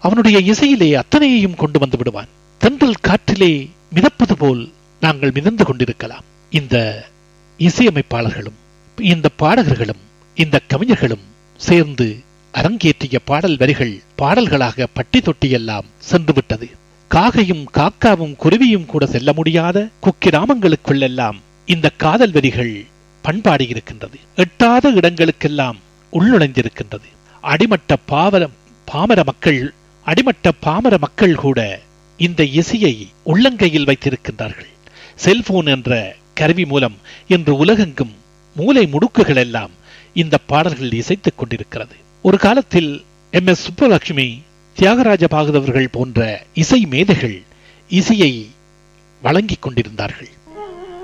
அவனுடைய இசையிலே அத்தனையையும் கொண்டு வந்து விடுவான் தென்றல் காற்றிலே மிதப்பது போல் நாங்கள் மிதந்து கொண்டிருக்கலாம் இந்த இசையமைப்பாளர்களும் இந்த பாடகர்களும் இந்த கவிஞர்களும் சேர்ந்து அரங்கேற்றிய பாடல் வரிகள் பாடல்களாக பட்டி தொட்டியெல்லாம் சென்று விட்டது காகையும் காக்காவும் குருவியும் கூட செல்ல முடியாத குக்கிராமங்களுக்குள்ளெல்லாம் இந்த காதல் வரிகள் பண்பாடியிருக்கின்றது எட்டாத இடங்களுக்கெல்லாம் உள்நுழைந்திருக்கின்றது அடிமட்ட பாவர பாமர மக்கள் அடிமட்ட பாமர மக்கள் கூட இந்த இசையை உள்ளங்கையில் வைத்திருக்கின்றார்கள் செல்போன் என்ற கருவி மூலம் இன்று உலகெங்கும் மூலை முடுக்குகள் எல்லாம் இந்த பாடல்கள் இசைத்துக் கொண்டிருக்கிறது ஒரு காலத்தில் எம் எஸ் சுப்பலட்சுமி தியாகராஜ பாகவதர்கள் போன்ற இசை மேதைகள் இசையை வழங்கிக் கொண்டிருந்தார்கள்